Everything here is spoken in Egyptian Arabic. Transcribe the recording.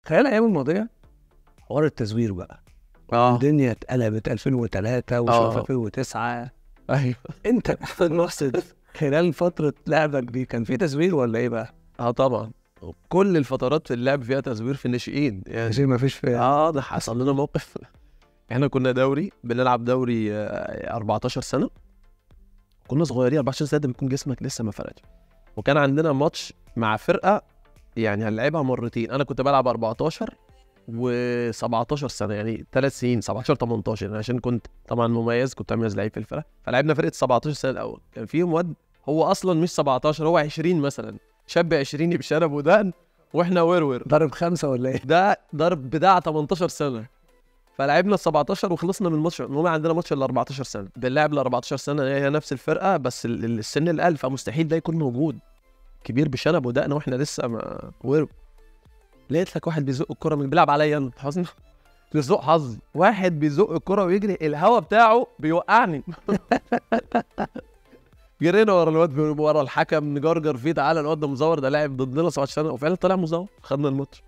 خلال الايام الماضيه حوار التزوير بقى اه الدنيا اتقلبت 2003 وشوف آه. 2009 ايوه انت محمد محسن خلال فتره لعبك دي كان في تزوير ولا ايه بقى؟ اه طبعا كل الفترات في اللعب فيها تزوير في الناشئين يعني شيء ما فيش فيها اه ده حصل لنا موقف احنا كنا دوري بنلعب دوري آه، 14 سنه كنا صغيرين 14 سنه ده بيكون جسمك لسه ما فرقش وكان عندنا ماتش مع فرقه يعني هنلعبها مرتين انا كنت بلعب 14 و17 سنه يعني ثلاث سنين 17 18 يعني عشان كنت طبعا مميز كنت اميز لعيب في الفرقه فلعبنا فرقه 17 سنه الاول كان فيهم واد هو اصلا مش 17 هو 20 مثلا شاب 20 بشنب ودقن واحنا ورور ضرب خمسه ولا ايه؟ ده ضرب بتاع 18 سنه فلعبنا ال 17 وخلصنا من الماتش المهم عندنا ماتش ال 14 سنه بنلعب ال 14 سنه هي هي نفس الفرقه بس ال- ال- السن الاقل فمستحيل ده يكون موجود كبير بشنب ودقن واحنا لسه ما ورو لقيت لك واحد بيزق الكره من بيلعب عليا انا حزن بيزق حظي واحد بيزق الكره ويجري الهوا بتاعه بيوقعني جرينا ورا الواد ورا الحكم نجرجر فيه تعالى الواد ده مزور ده لاعب ضدنا 17 سنه وفعلا طلع مزور خدنا الماتش